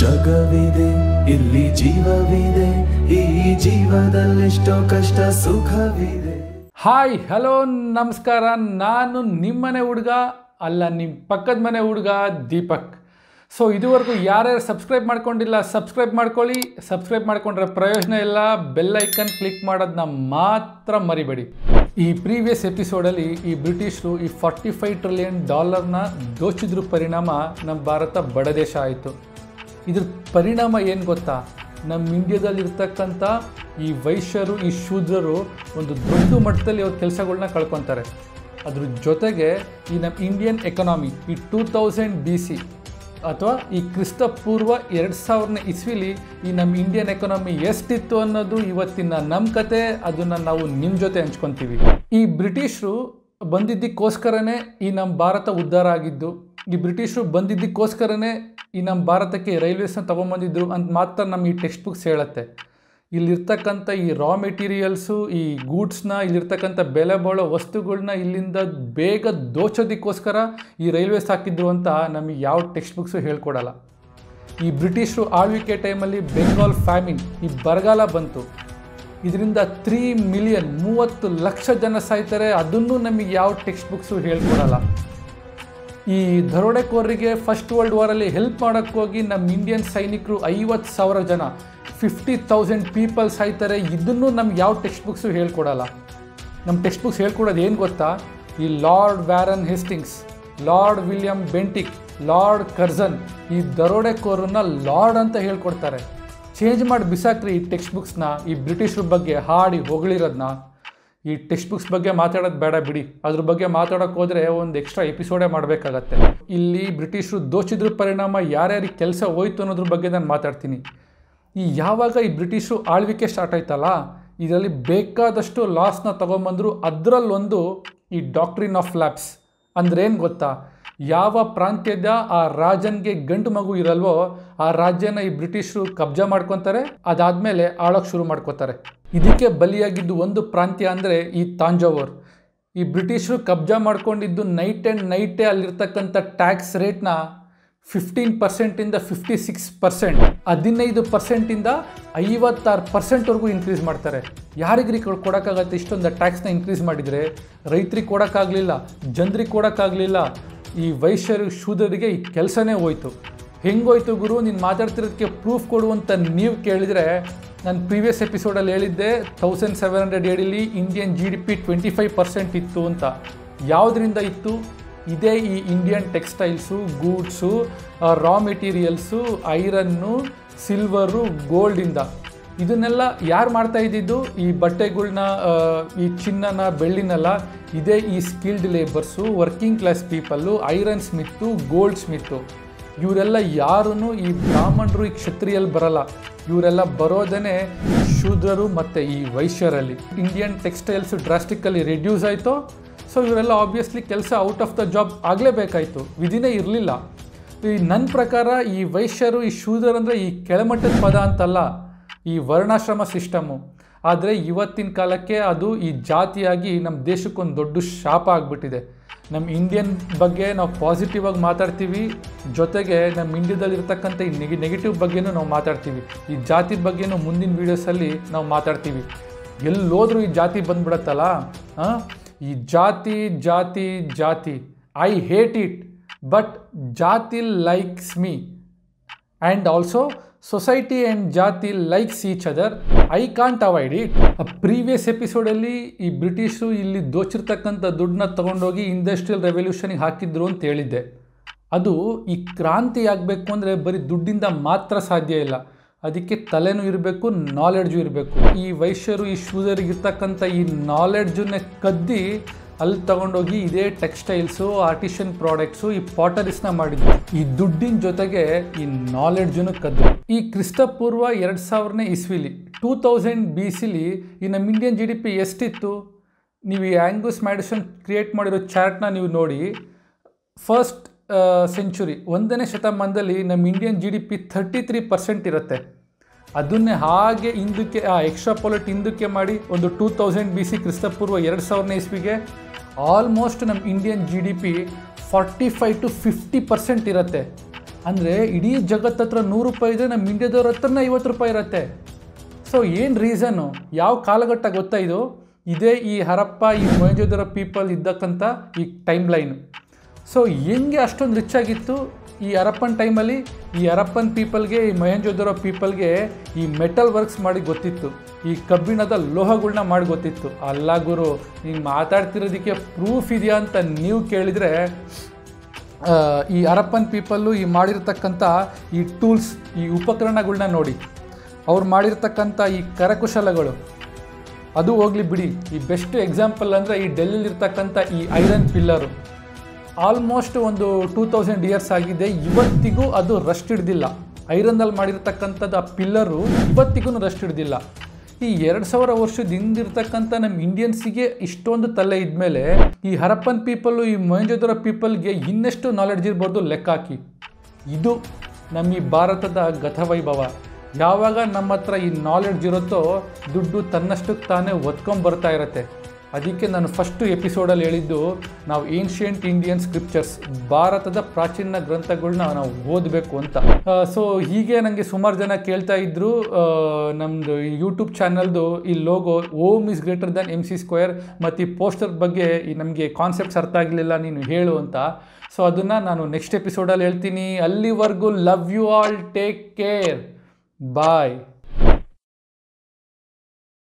ಜಗವಿದೆ ಇಲ್ಲಿ ಜೀವವಿದೆ ಈ ಜೀವದಲ್ಲೆಷ್ಟೋ ಕಷ್ಟ ಸುಖವಿದೆ ಹಾಯ್ ಹಲೋ ನಮಸ್ಕಾರ ನಾನು ನಿಮ್ಮನೆ ಹುಡುಗ ಅಲ್ಲ ನಿಮ್ಮ ಪಕ್ಕದ ಮನೆ ಹುಡುಗ ದೀಪಕ್ ಸೊ ಇದುವರೆಗೂ ಯಾರ್ಯಾರು ಸಬ್ಸ್ಕ್ರೈಬ್ ಮಾಡ್ಕೊಂಡಿಲ್ಲ ಸಬ್ಸ್ಕ್ರೈಬ್ ಮಾಡ್ಕೊಳ್ಳಿ ಸಬ್ಸ್ಕ್ರೈಬ್ ಮಾಡ್ಕೊಂಡ್ರೆ ಪ್ರಯೋಜನ ಇಲ್ಲ ಬೆಲ್ ಐಕನ್ ಕ್ಲಿಕ್ ಮಾಡೋದನ್ನ ಮಾತ್ರ ಮರಿಬೇಡಿ ಈ ಪ್ರೀವಿಯಸ್ ಎಪಿಸೋಡಲ್ಲಿ ಈ ಬ್ರಿಟಿಷರು ಈ ಫಾರ್ಟಿ ಫೈವ್ ಟ್ರಿಲಿಯನ್ ಡಾಲರ್ನ ದೋಚಿದ್ರ ಪರಿಣಾಮ ನಮ್ಮ ಭಾರತ ಬಡ ದೇಶ ಆಯಿತು ಇದ್ರ ಪರಿಣಾಮ ಏನು ಗೊತ್ತಾ ನಮ್ಮ ಇಂಡಿಯಾದಲ್ಲಿರ್ತಕ್ಕಂಥ ಈ ವೈಶ್ಯರು ಈ ಶೂದ್ರರು ಒಂದು ದೊಡ್ಡ ಮಟ್ಟದಲ್ಲಿ ಅವ್ರ ಕೆಲಸಗಳನ್ನ ಕಳ್ಕೊತಾರೆ ಅದ್ರ ಜೊತೆಗೆ ಈ ನಮ್ಮ ಇಂಡಿಯನ್ ಎಕನಾಮಿ ಈ ಟೂ ತೌಸಂಡ್ ಬಿ ಸಿ ಅಥವಾ ಈ ಕ್ರಿಸ್ತ ಪೂರ್ವ ಎರಡು ಸಾವಿರನೇ ಇಸ್ವಿಲಿ ಈ ನಮ್ಮ ಇಂಡಿಯನ್ ಎಕನಾಮಿ ಎಷ್ಟಿತ್ತು ಅನ್ನೋದು ಇವತ್ತಿನ ನಮ್ಮ ಕತೆ ಅದನ್ನು ನಾವು ನಿಮ್ಮ ಜೊತೆ ಹಂಚ್ಕೊತೀವಿ ಈ ಬ್ರಿಟಿಷರು ಬಂದಿದ್ದಕ್ಕೋಸ್ಕರನೇ ಈ ನಮ್ಮ ಭಾರತ ಉದ್ಧಾರ ಆಗಿದ್ದು ಈ ಬ್ರಿಟಿಷರು ಬಂದಿದ್ದಕ್ಕೋಸ್ಕರನೇ ಈ ನಮ್ಮ ಭಾರತಕ್ಕೆ ರೈಲ್ವೇಸ್ನ ತೊಗೊಂಬಂದಿದ್ರು ಅಂತ ಮಾತ್ರ ನಮ್ಮ ಈ ಟೆಕ್ಸ್ಟ್ ಬುಕ್ಸ್ ಹೇಳುತ್ತೆ ಇಲ್ಲಿರ್ತಕ್ಕಂಥ ಈ ರಾ ಮೆಟೀರಿಯಲ್ಸು ಈ ಗೂಡ್ಸ್ನ ಇಲ್ಲಿರ್ತಕ್ಕಂಥ ಬೆಲೆ ಬಾಳೋ ವಸ್ತುಗಳನ್ನ ಇಲ್ಲಿಂದ ಬೇಗ ದೋಚೋದಕ್ಕೋಸ್ಕರ ಈ ರೈಲ್ವೇಸ್ ಹಾಕಿದ್ರು ಅಂತ ನಮಗೆ ಯಾವ ಟೆಕ್ಸ್ಟ್ ಬುಕ್ಸು ಹೇಳ್ಕೊಡಲ್ಲ ಈ ಬ್ರಿಟಿಷರು ಆಳ್ವಿಕೆ ಟೈಮಲ್ಲಿ ಬೆಂಗಾಲ್ ಫ್ಯಾಮಿನ್ ಈ ಬರಗಾಲ ಬಂತು ಇದರಿಂದ ತ್ರೀ ಮಿಲಿಯನ್ ಮೂವತ್ತು ಲಕ್ಷ ಜನ ಸಾಯ್ತಾರೆ ಅದನ್ನು ನಮಗೆ ಯಾವ ಟೆಕ್ಸ್ಟ್ ಬುಕ್ಸು ಹೇಳ್ಕೊಡಲ್ಲ ಈ ದರೋಡೆಕೋರರಿಗೆ ಫಸ್ಟ್ ವರ್ಲ್ಡ್ ವಾರಲ್ಲಿ ಹೆಲ್ಪ್ ಮಾಡೋಕ್ಕೆ ಹೋಗಿ ನಮ್ಮ ಇಂಡಿಯನ್ ಸೈನಿಕರು ಐವತ್ತು ಸಾವಿರ ಜನ ಫಿಫ್ಟಿ ತೌಸಂಡ್ ಪೀಪಲ್ ಸಾಯ್ತಾರೆ ಇದನ್ನು ನಮ್ಗೆ ಯಾವ ಟೆಕ್ಸ್ಟ್ ಬುಕ್ಸು ಹೇಳ್ಕೊಡಲ್ಲ ನಮ್ಮ ಟೆಕ್ಸ್ಟ್ ಬುಕ್ಸ್ ಹೇಳ್ಕೊಡೋದು ಏನು ಗೊತ್ತಾ ಈ Lord Warren Hastings Lord William Bentinck Lord Curzon ಈ ದರೋಡೆಕೋರನ್ನ ಲಾರ್ಡ್ ಅಂತ ಹೇಳ್ಕೊಡ್ತಾರೆ ಚೇಂಜ್ ಮಾಡಿ ಬಿಸಾಕ್ರಿ ಈ ಟೆಕ್ಸ್ಟ್ ಬುಕ್ಸ್ನ ಈ ಬ್ರಿಟಿಷರ ಬಗ್ಗೆ ಹಾಡಿ ಹೊಗಳಿರೋದನ್ನ ಈ ಟೆಕ್ಸ್ಟ್ ಬುಕ್ಸ್ ಬಗ್ಗೆ ಮಾತಾಡೋದು ಬೇಡ ಬಿಡಿ ಅದ್ರ ಬಗ್ಗೆ ಮಾತಾಡೋಕೆ ಹೋದರೆ ಒಂದು ಎಕ್ಸ್ಟ್ರಾ ಎಪಿಸೋಡೇ ಮಾಡಬೇಕಾಗತ್ತೆ ಇಲ್ಲಿ ಬ್ರಿಟಿಷರು ದೋಚಿದ್ರ ಪರಿಣಾಮ ಯಾರ್ಯಾರಿಗೆ ಕೆಲಸ ಹೋಯ್ತು ಅನ್ನೋದ್ರ ಬಗ್ಗೆ ನಾನು ಮಾತಾಡ್ತೀನಿ ಈ ಯಾವಾಗ ಈ ಬ್ರಿಟಿಷರು ಆಳ್ವಿಕೆ ಸ್ಟಾರ್ಟ್ ಆಯ್ತಲ್ಲ ಇದರಲ್ಲಿ ಬೇಕಾದಷ್ಟು ಲಾಸ್ನ ತೊಗೊಂಬಂದರು ಅದರಲ್ಲೊಂದು ಈ ಡಾಕ್ಟ್ರಿನ್ ಆಫ್ ಲ್ಯಾಬ್ಸ್ ಅಂದ್ರೆ ಏನು ಗೊತ್ತಾ ಯಾವ ಪ್ರಾಂತ್ಯದ ಆ ರಾಜನ್ಗೆ ಗಂಡು ಮಗು ಇರಲ್ವೋ ಆ ರಾಜ್ಯನ ಈ ಬ್ರಿಟಿಷರು ಕಬ್ಜಾ ಮಾಡ್ಕೊತಾರೆ ಅದಾದಮೇಲೆ ಆಳೋಕ್ಕೆ ಶುರು ಮಾಡ್ಕೋತಾರೆ ಇದಕ್ಕೆ ಬಲಿಯಾಗಿದ್ದು ಒಂದು ಪ್ರಾಂತ್ಯ ಅಂದರೆ ಈ ತಾಂಜಾವೂರ್ ಈ ಬ್ರಿಟಿಷರು ಕಬ್ಜಾ ಮಾಡ್ಕೊಂಡಿದ್ದು ನೈಟ್ ಆ್ಯಂಡ್ ನೈಟೇ ಅಲ್ಲಿರ್ತಕ್ಕಂಥ ಟ್ಯಾಕ್ಸ್ ರೇಟ್ನ ಫಿಫ್ಟೀನ್ ಪರ್ಸೆಂಟಿಂದ ಫಿಫ್ಟಿ ಸಿಕ್ಸ್ ಪರ್ಸೆಂಟ್ ಹದಿನೈದು ಪರ್ಸೆಂಟಿಂದ ಐವತ್ತಾರು ಪರ್ಸೆಂಟ್ವರೆಗೂ ಇನ್ಕ್ರೀಸ್ ಮಾಡ್ತಾರೆ ಯಾರಿಗ್ರಿ ಕೊಡೋಕ್ಕಾಗತ್ತೆ ಇಷ್ಟೊಂದು ಟ್ಯಾಕ್ಸ್ನ ಇನ್ಕ್ರೀಸ್ ಮಾಡಿದರೆ ರೈತರಿಗೆ ಕೊಡೋಕ್ಕಾಗಲಿಲ್ಲ ಜನರಿಗೆ ಕೊಡೋಕ್ಕಾಗಲಿಲ್ಲ ಈ ವೈಶ್ಯರು ಶೂದ್ರರಿಗೆ ಈ ಕೆಲಸನೇ ಹೋಯ್ತು ಹೆಂಗೋಯ್ತು ಗುರು ನೀನು ಮಾತಾಡ್ತಿರೋದಕ್ಕೆ ಪ್ರೂಫ್ ಕೊಡು ಅಂತ ನೀವು ಕೇಳಿದರೆ ನಾನು ಪ್ರೀವಿಯಸ್ ಎಪಿಸೋಡಲ್ಲಿ ಹೇಳಿದ್ದೆ ತೌಸಂಡ್ ಸೆವೆನ್ ಹಂಡ್ರೆಡ್ ಏಡಿಲಿ Indian G D P twenty five percent ಇತ್ತು ಅಂತ ಯಾವುದರಿಂದ ಇತ್ತು ಇದೇ ಈ Indian textiles goods raw materials iron silver ಗೋಲ್ಡಿಂದ ಇದನ್ನೆಲ್ಲ ಯಾರು ಮಾಡ್ತಾ ಇದ್ದಿದ್ದು ಈ ಬಟ್ಟೆಗಳ್ನ ಈ ಚಿನ್ನನ ಬೆಳ್ಳಿನೆಲ್ಲ ಇದೇ ಈ skilled labours working class people iron smith gold smith ಇವರೆಲ್ಲ ಯಾರೂ ಈ ಬ್ರಾಹ್ಮಣರು ಈ ಕ್ಷತ್ರಿಯಲ್ಲಿ ಬರಲ್ಲ ಇವರೆಲ್ಲ ಬರೋದೇ ಶೂದ್ರರು ಮತ್ತು ಈ ವೈಶ್ಯರಲ್ಲಿ ಇಂಡಿಯನ್ ಟೆಕ್ಸ್ಟೈಲ್ಸ್ ಡ್ರಾಸ್ಟಿಕಲ್ಲಿ ರೆಡ್ಯೂಸ್ ಆಯಿತು ಸೊ ಇವರೆಲ್ಲ ಆಬ್ವಿಯಸ್ಲಿ ಕೆಲಸ ಔಟ್ ಆಫ್ ದ ಜಾಬ್ ಆಗಲೇಬೇಕಾಯಿತು ವಿಧಿನೇ ಇರಲಿಲ್ಲ ಈ ನನ್ನ ಪ್ರಕಾರ ಈ ವೈಶ್ಯರು ಈ ಶೂದ್ರರು ಅಂದರೆ ಈ ಕೆಳಮಟ್ಟದ ಪದ ಅಂತಲ್ಲ ಈ ವರ್ಣಾಶ್ರಮ ಸಿಸ್ಟಮು ಆದರೆ ಇವತ್ತಿನ ಕಾಲಕ್ಕೆ ಅದು ಈ ಜಾತಿಯಾಗಿ ನಮ್ಮ ದೇಶಕ್ಕೊಂದು ದೊಡ್ಡ ಶಾಪ ಆಗಿಬಿಟ್ಟಿದೆ ನಮ್ಮ ಇಂಡಿಯನ್ ಬಗ್ಗೆ ನಾವು ಪಾಸಿಟಿವ್ ಆಗಿ ಮಾತಾಡ್ತೀವಿ ಜೊತೆಗೆ ನಮ್ಮ ಇಂಡಿಯಾದಲ್ಲಿರ್ತಕ್ಕಂಥ ಈ ನೆಗೆ ನೆಗೆಟಿವ್ ಬಗ್ಗೆನೂ ನಾವು ಮಾತಾಡ್ತೀವಿ ಈ ಜಾತಿ ಬಗ್ಗೆನೂ ಮುಂದಿನ ವೀಡಿಯೋಸಲ್ಲಿ ನಾವು ಮಾತಾಡ್ತೀವಿ ಎಲ್ಲೋದ್ರೂ ಈ ಜಾತಿ ಬಂದ್ಬಿಡತ್ತಲ್ಲ ಹಾಂ ಈ ಜಾತಿ ಜಾತಿ ಜಾತಿ I hate it but jati likes me and also society and jati likes each other I can't avoid it previous ಎಪಿಸೋಡಲ್ಲಿ ಈ ಬ್ರಿಟಿಷರು ಇಲ್ಲಿ ದೋಚಿರ್ತಕ್ಕಂಥ ದುಡ್ಡನ್ನ ತೊಗೊಂಡೋಗಿ ಇಂಡಸ್ಟ್ರಿಯಲ್ ರೆವಲ್ಯೂಷನಿಗೆ ಹಾಕಿದ್ರು ಅಂತ ಹೇಳಿದ್ದೆ ಅದು ಈ ಕ್ರಾಂತಿ ಆಗಬೇಕು ಅಂದರೆ ಬರೀ ದುಡ್ಡಿಂದ ಮಾತ್ರ ಸಾಧ್ಯ ಇಲ್ಲ ಅದಕ್ಕೆ ತಲೆನೂ ಇರಬೇಕು ನಾಲೆಡ್ಜು ಇರಬೇಕು ಈ ವೈಶ್ಯರು ಈ ಶೂದರಿಗೆ ಇರ್ತಕ್ಕಂಥ ಈ ನಾಲೆಡ್ಜನ್ನೇ ಕದ್ದಿ ಅಲ್ಲಿ ತಗೊಂಡೋಗಿ ಇದೇ ಟೆಕ್ಸ್ಟೈಲ್ಸು ಆರ್ಟಿಷಿಯನ್ ಪ್ರಾಡಕ್ಟ್ಸು ಈ ಪಾಟರೀಸ್ನ ಮಾಡಿದ್ರು ಈ ದುಡ್ಡಿನ ಜೊತೆಗೆ ಈ ನಾಲೆಡ್ಜನ್ನು ಕದ್ದು ಈ ಕ್ರಿಸ್ತಪೂರ್ವ ಎರಡು ಸಾವಿರನೇ ಇಸ್ವಿಲಿ ಟೂ ತೌಸಂಡ್ ಬಿ ಸಿಲಿ ಈ ನಮ್ಮ ಇಂಡಿಯನ್ ಜಿ ಡಿ ಪಿ ಎಷ್ಟಿತ್ತು ನೀವು ಈ ಆ್ಯಂಗೂಸ್ ಮ್ಯಾಡಿಸನ್ ಕ್ರಿಯೇಟ್ ಮಾಡಿರೋ ಚಾರ್ಟ್ನ ನೀವು ನೋಡಿ ಫಸ್ಟ್ ಸೆಂಚುರಿ ಒಂದನೇ ಶತಮಾನದಲ್ಲಿ ನಮ್ಮ Indian G D P thirty three percent ಇರುತ್ತೆ ಅದನ್ನೇ ಹಾಗೆ ಹಿಂದಕ್ಕೆ ಆ ಎಕ್ಸ್ಟ್ರಾಪೊಲೆಟ್ ಹಿಂದಕ್ಕೆ ಮಾಡಿ ಒಂದು ಟೂ ತೌಸಂಡ್ ಬಿ ಸಿ ಕ್ರಿಸ್ತಪೂರ್ವ ಎರಡು ಸಾವಿರನೇ ಇಸ್ವಿಗೆ ಆಲ್ಮೋಸ್ಟ್ ನಮ್ಮ Indian G D P forty five to fifty percent ಇರುತ್ತೆ ಅಂದರೆ ಇಡೀ ಜಗತ್ತು ಹತ್ರ ನೂರು ರೂಪಾಯಿ ಇದ್ದರೆ ನಮ್ಮ ಇಂಡಿಯಾದವ್ರ ಹತ್ರನೇ ಐವತ್ತು ರೂಪಾಯಿ ಇರುತ್ತೆ ಸೊ ಏನು ರೀಸನ್ನು ಯಾವ ಕಾಲಘಟ್ಟ ಗೊತ್ತಾ ಇದು ಇದೇ ಈ ಹರಪ್ಪ ಈ ಮೊಹಂಜೋದರ ಪೀಪಲ್ ಇದ್ದಕ್ಕಂಥ ಈ ಟೈಮ್ ಲೈನ್ ಸೊ ಹೆಂಗೆ ಅಷ್ಟೊಂದು ರಿಚ್ ಆಗಿತ್ತು ಈ ಹರಪ್ಪನ್ ಟೈಮಲ್ಲಿ ಈ ಹರಪ್ಪನ್ ಪೀಪಲ್ಗೆ ಈ ಮೊಹಂಜೋದರ ಪೀಪಲ್ಗೆ ಈ ಮೆಟಲ್ ವರ್ಕ್ಸ್ ಮಾಡಿ ಗೊತ್ತಿತ್ತು ಈ ಕಬ್ಬಿಣದ ಲೋಹಗಳನ್ನ ಮಾಡಿ ಗೊತ್ತಿತ್ತು ಅಲ್ಲ ಗುರು ನೀನು ಮಾತಾಡ್ತಿರೋದಕ್ಕೆ ಪ್ರೂಫ್ ಇದೆಯಾ ಅಂತ ನೀವು ಕೇಳಿದರೆ ಆ, ಈ ಹರಪ್ಪನ್ ಪೀಪಲ್ಲು ಈ ಮಾಡಿರ್ತಕ್ಕಂಥ ಈ ಟೂಲ್ಸ್ ಈ ಉಪಕರಣಗಳನ್ನ ನೋಡಿ ಅವ್ರು ಮಾಡಿರ್ತಕ್ಕಂಥ ಈ ಕರಕುಶಲಗಳು ಅದು ಹೋಗಲಿ ಬಿಡಿ ಈ ಬೆಸ್ಟ್ ಎಕ್ಸಾಂಪಲ್ ಅಂದರೆ ಈ ಡೆಲ್ಲಿಲಿರ್ತಕ್ಕಂಥ ಈ ಐರನ್ ಪಿಲ್ಲರು ಆಲ್ಮೋಸ್ಟ್ ಒಂದು ಟೂ ತೌಸಂಡ್ ಇಯರ್ಸ್ ಆಗಿದೆ ಇವತ್ತಿಗೂ ಅದು ರಸ್ಟ್ ಹಿಡ್ದಿಲ್ಲ ಐರನ್ನಲ್ಲಿ ಮಾಡಿರ್ತಕ್ಕಂಥದ್ದು ಆ ಪಿಲ್ಲರು ಇವತ್ತಿಗೂ ರಸ್ಟ್ ಹಿಡ್ದಿಲ್ಲ ಈ ಎರಡು ಸಾವಿರ ವರ್ಷದ ಹಿಂದಿರ್ತಕ್ಕಂಥ ನಮ್ಮ ಇಂಡಿಯನ್ಸಿಗೆ ಇಷ್ಟೊಂದು ತಲೆ ಇದ್ಮೇಲೆ ಈ ಹರಪ್ಪನ್ ಪೀಪಲ್ಲು ಈ ಮೊಹಂಜೋದರ ಪೀಪಲ್ಗೆ ಇನ್ನೆಷ್ಟು ನಾಲೆಡ್ಜ್ ಇರ್ಬೋದು ಲೆಕ್ಕ ಹಾಕಿ ಇದು ನಮ್ಮ ಈ ಭಾರತದ ಗತವೈಭವ ಯಾವಾಗ ನಮ್ಮ ಹತ್ರ ಈ ನಾಲೆಡ್ಜ್ ಇರುತ್ತೋ ದುಡ್ಡು ತನ್ನಷ್ಟಕ್ಕೆ ತಾನೇ ಒತ್ಕೊಂಡ್ ಬರ್ತಾ ಇರುತ್ತೆ ಅದಕ್ಕೆ ನಾನು ಫಸ್ಟು ಎಪಿಸೋಡಲ್ಲಿ ಹೇಳಿದ್ದು ನಾವು ಏನ್ಷಿಯಂಟ್ ಇಂಡಿಯನ್ ಸ್ಕ್ರಿಪ್ಚರ್ಸ್ ಭಾರತದ ಪ್ರಾಚೀನ ಗ್ರಂಥಗಳನ್ನ ನಾವು ಓದಬೇಕು ಅಂತ ಸೊ ಹೀಗೆ ನನಗೆ ಸುಮಾರು ಜನ ಕೇಳ್ತಾ ಇದ್ರು ನಮ್ಮದು ಯೂಟ್ಯೂಬ್ ಚಾನಲ್ದು ಈ logo Om is greater than M C square ಮತ್ತು ಈ ಪೋಸ್ಟರ್ ಬಗ್ಗೆ ಈ ನಮಗೆ ಕಾನ್ಸೆಪ್ಟ್ಸ್ ಅರ್ಥ ಆಗಲಿಲ್ಲ ನೀನು ಹೇಳು ಅಂತ ಸೊ ಅದನ್ನು ನಾನು ನೆಕ್ಸ್ಟ್ ಎಪಿಸೋಡಲ್ಲಿ ಹೇಳ್ತೀನಿ ಅಲ್ಲಿವರೆಗೂ love you all take care bye